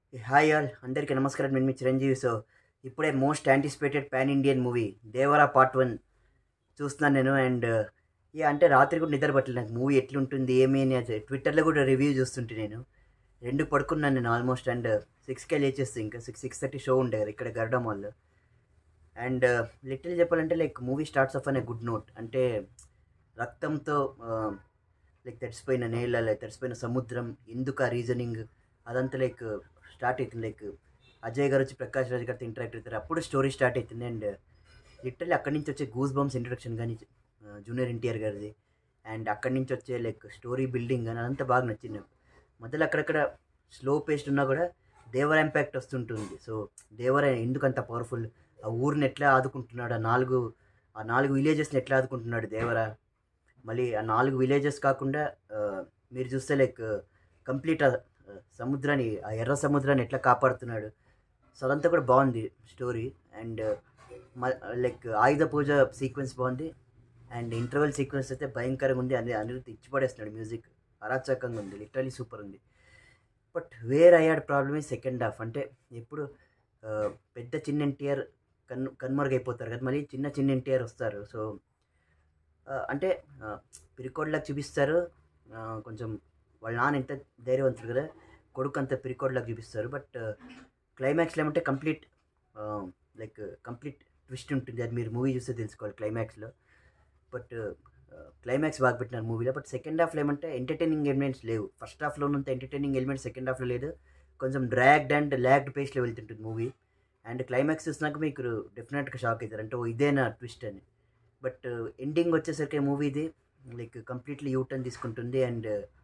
hi all అందరికీ నమస్కారం నేను మీ చిరంజీవి సో ఇప్పుడే most anticipated pan Indian movie Devara part one చూస్తున్నాను నేను అండ్ ఇక అంటే రాత్రి కూడా నిద్ర పట్టలేదు నాకు మూవీ ఎట్లుంటుంది ఏమి అని అది ట్విట్టర్లో కూడా రివ్యూ చూస్తుంటే నేను రెండు పడుకున్నాను నేను ఆల్మోస్ట్ అండ్ సిక్స్కే లేచేస్తే ఇంకా సిక్స్ సిక్స్ థర్టీ షో ఉండే కదా ఇక్కడ గరుడ మాల్లో అండ్ లిటిల్ చెప్పాలంటే లైక్ మూవీ స్టార్ట్స్ ఆఫ్ అనే గుడ్ నోట్ అంటే రక్తంతో లైక్ తడిసిపోయిన నేల లైక్ తడిసిపోయిన సముద్రం ఎందుకు ఆ రీజనింగ్ అదంతా లైక్ స్టార్ట్ అవుతుంది లైక్ అజయ్ గారు వచ్చి ప్రకాష్ రాజ్ గారితో ఇంటరాక్ట్ అవుతారు అప్పుడు స్టోరీ స్టార్ట్ అవుతుంది అండ్ లిటరల్లీ అక్కడి నుంచి వచ్చే గూస్ బంప్స్ ఇంట్రడక్షన్ కానీ జూనియర్ ఎన్టీఆర్ గారిది అండ్ అక్కడి నుంచి వచ్చే లైక్ స్టోరీ బిల్డింగ్ కానీ అదంతా బాగా నచ్చింది నాకు మొదలు అక్కడక్కడ స్లో పేస్ట్ ఉన్నా కూడా దేవర ఇంపాక్ట్ వస్తుంటుంది సో దేవర ఎందుకు అంత పవర్ఫుల్ ఆ ఊరిని ఎట్లా ఆదుకుంటున్నాడు ఆ నాలుగు ఆ నాలుగు విలేజెస్ని ఎట్లా ఆదుకుంటున్నాడు దేవర మళ్ళీ ఆ నాలుగు విలేజెస్ కాకుండా ఆ, మీరు చూస్తే లైక్ కంప్లీట్ ఆ సముద్రాన్ని ఆ ఎర్ర సముద్రాన్ని ఎట్లా కాపాడుతున్నాడు సో అదంతా కూడా బాగుంది story and like Ayudha Puja sequence బాగుంది అండ్ ఇంటర్వెల్ సీక్వెన్స్ అయితే భయంకరంగా ఉంది అని అనిరుద్ధ్ ఇచ్చి పడేస్తున్నాడు మ్యూజిక్ అరాచకంగా ఉంది లిటరలీ సూపర్ ఉంది బట్ వేర్ అయ్యాడు ప్రాబ్లమే సెకండ్ హాఫ్ అంటే ఎప్పుడు ఆ, పెద్ద చిన్న ఎన్టీఆర్ కన్ కన్మరుగైపోతారు కదా మళ్ళీ చిన్న చిన్న ఎన్టీఆర్ వస్తారు సో ఆ, అంటే పిరికోడ్లకు చూపిస్తారు ఆ, కొంచెం వాళ్ళ నాన్న ఎంత ధైర్యవంతుడు కదా కొడుకు అంత పిరికోడ్లకు చూపిస్తారు బట్ క్లైమాక్స్లో ఏమంటే కంప్లీట్ లైక్ కంప్లీట్ ట్విస్ట్ ఉంటుంది అది మీరు మూవీ చూస్తే తెలుసుకోవాలి క్లైమాక్స్లో బట్ క్లైమాక్స్ బాగా పెట్టినారు మూవీలో బట్ సెకండ్ హాఫ్లో ఏమంటే ఎంటర్టైనింగ్ ఎలిమెంట్స్ లేవు ఫస్ట్ హాఫ్లో ఉన్నంత ఎంటర్టైనింగ్ ఎలిమెంట్స్ సెకండ్ హాఫ్లో లేదు కొంచెం డ్రాగ్డ్ అండ్ ల్యాగ్డ్ పేస్లో వెళ్తుంటుంది మూవీ అండ్ క్లైమాక్స్ చూసినాక మీకు డెఫినెట్గా షాక్ అవుతారు అంటే ఓ ఇదేనా ట్విస్ట్ అని బట్ ఎండింగ్ వచ్చేసరికి మూవీది లైక్ కంప్లీట్లీ యూటర్న్ తీసుకుంటుంది and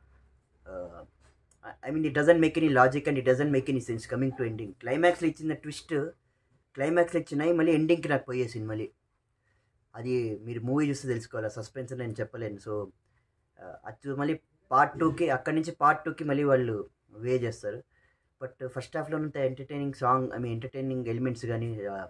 I mean it doesn't make any logic and it doesn't make any sense coming to ending క్లైమాక్స్లో ఇచ్చిన ట్విస్ట్ క్లైమాక్స్లో ఇచ్చినాయి మళ్ళీ ఎండింగ్కి నాకు పోయేసింది మళ్ళీ అది మీరు మూవీ చూస్తే తెలుసుకోవాలి సస్పెన్స్ నేను చెప్పలేను సో అది మళ్ళీ పార్ట్ టూకి అక్కడి నుంచి పార్ట్ టూకి మళ్ళీ వాళ్ళు వే చేస్తారు బట్ ఫస్ట్ హాఫ్లో ఉన్నంత entertaining song I mean entertaining elements కానీ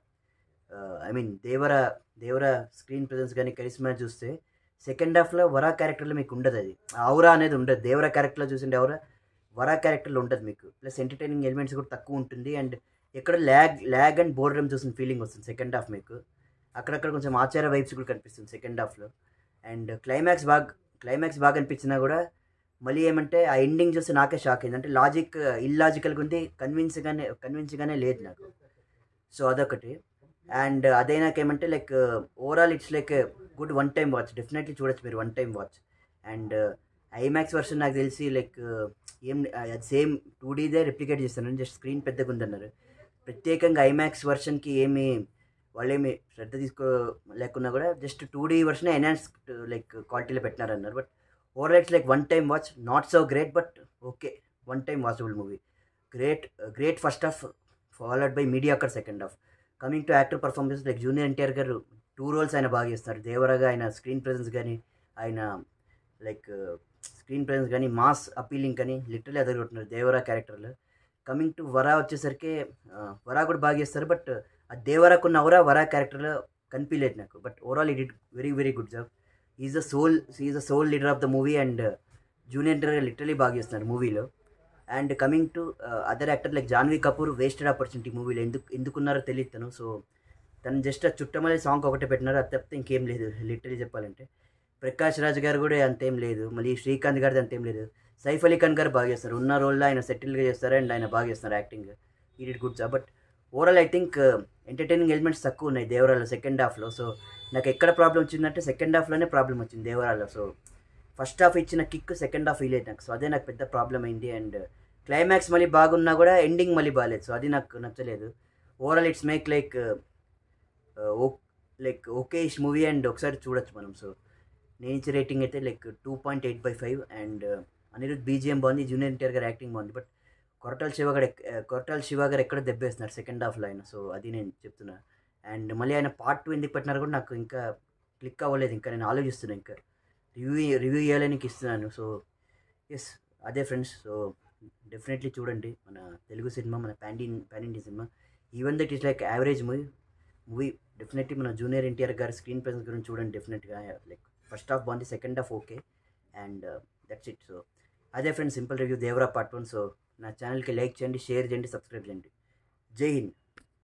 I mean Devara Devara screen presence కానీ కరిస్మా చూస్తే సెకండ్ హాఫ్లో వరా క్యారెక్టర్లో మీకు ఉండదు అది ఔరా అనేది ఉండదు దేవర క్యారెక్టర్లో చూసిండే ఔరా వరా క్యారెక్టర్లో ఉండదు మీకు ప్లస్ ఎంటర్టైనింగ్ ఎలిమెంట్స్ కూడా తక్కువ ఉంటుంది అండ్ ఎక్కడ ల్యాగ్ ల్యాగ్ అండ్ బోర్డమ్ చూసిన ఫీలింగ్ వస్తుంది సెకండ్ హాఫ్ మీకు అక్కడక్కడ కొంచెం ఆచార వైబ్స్ కూడా కనిపిస్తుంది సెకండ్ హాఫ్లో అండ్ క్లైమాక్స్ బాగా క్లైమాక్స్ బాగా అనిపించినా కూడా మళ్ళీ ఏమంటే ఆ ఎండింగ్ చూస్తే నాకే షాక్ అయింది అంటే లాజిక్ ఇల్లాజికల్గా ఉంది కన్విన్స్గానే కన్విన్స్గానే లేదు నాకు సో అదొకటి అండ్ అదే నాకేమంటే like overall it's like good one time watch definitely చూడొచ్చు మీరు one time watch and IMAX version నాకు తెలిసి లైక్ ఏం అది సేమ్ టూ డీదే రిప్లికేట్ చేస్తాను జస్ట్ స్క్రీన్ పెద్దగా ఉందన్నారు ప్రత్యేకంగా ఐమాక్స్ వర్షన్కి ఏమి వాళ్ళేమి శ్రద్ధ తీసుకో లేకున్నా కూడా just two D version enhance like క్వాలిటీలో పెట్టినారన్నారు but overall it's like one time watch not so great but okay one time watchable movie great great first half followed by media అక్కడ second half coming to actor performance like junior NTR garu two roles ఆయన బాగా చేస్తున్నారు దేవరగా ఆయన screen presence కానీ ఆయన like screen presence కానీ mass appealing కానీ literally అదగొట్టున్నారు దేవరా క్యారెక్టర్లో కమింగ్ టు వరా వచ్చేసరికి ఆ, వరా కూడా బాగా చేస్తారు బట్ ఆ దేవరాకున్న అవరా వరా క్యారెక్టర్లో కనిపించలేదు నాకు but overall it very very good job is the soul is the soul leader of the movie and junior NTR literally బాగా చేస్తున్నారు మూవీలో and coming to other actor like Janhvi Kapoor wasted opportunity మూవీలో ఎందుకు ఎందుకున్నారో తెలియదు తను సో తను జస్ట్ ఆ చుట్టమలే song ఒకటే పెట్టినారు అది తప్పితే ఇంకేం లేదు లిటరలీ చెప్పాలంటే ప్రకాష్ రాజ్ గారు కూడా అంతేం లేదు మళ్ళీ శ్రీకాంత్ గారిది అంతేం లేదు సైఫ్ అలీ ఖాన్ గారు బాగా చేస్తారు ఉన్న రోల్లో ఆయన సెటిల్గా చేస్తారు అండ్ ఆయన బాగా చేస్తారు acting he did good job but overall I think entertaining elements తక్కువ ఉన్నాయి దేవరాలో సెకండ్ హాఫ్లో సో నాకు ఎక్కడ ప్రాబ్లం వచ్చిందంటే సెకండ్ హాఫ్లోనే ప్రాబ్లం వచ్చింది దేవరాలో సో ఫస్ట్ హాఫ్ ఇచ్చిన కిక్ సెకండ్ హాఫ్ ఫీల్ నాకు సో అదే నాకు పెద్ద ప్రాబ్లం అయింది అండ్ క్లైమాక్స్ మళ్ళీ బాగున్నా కూడా ఎండింగ్ మళ్ళీ బాగాలేదు సో అది నాకు నచ్చలేదు overall it's make like like okayish movie and ఒకసారి చూడొచ్చు మనం సో నేను ఇచ్చే రేటింగ్ అయితే like two point eight by five and Anirudh BGM బాగుంది జూనియర్ ఎన్టీఆర్ గారు యాక్టింగ్ బాగుంది బట్ కొరటాల శివ గారు ఎక్- కొరటాల శివ గారు ఎక్కడ దెబ్బేస్తున్నారు సెకండ్ హాఫ్లో ఆయన సో అది నేను చెప్తున్నా అండ్ మళ్ళీ ఆయన పార్ట్ టూ ఎందుకు పెట్టినారు కూడా నాకు ఇంకా క్లిక్ అవ్వలేదు ఇంకా నేను ఆలోచిస్తున్నాను ఇంకా రివ్యూ రివ్యూ చేయాలని ఇస్తున్నాను సో ఎస్ అదే ఫ్రెండ్స్ సో డెఫినెట్లీ చూడండి మన తెలుగు సినిమా మన ప్యాండిన్ pan Indian cinema even that is like average movie movie definitely మన జూనియర్ ఎన్టీఆర్ గారి స్క్రీన్ ప్రెసెన్స్ గురించి చూడండి డెఫినెట్గా లైక్ ఫస్ట్ హాఫ్ బాగుంది second half okay and that's it so అదే friends simple review Devara part one so నా ఛానల్కి like చేయండి షేర్ చేయండి సబ్స్క్రైబ్ చేయండి జై హింద్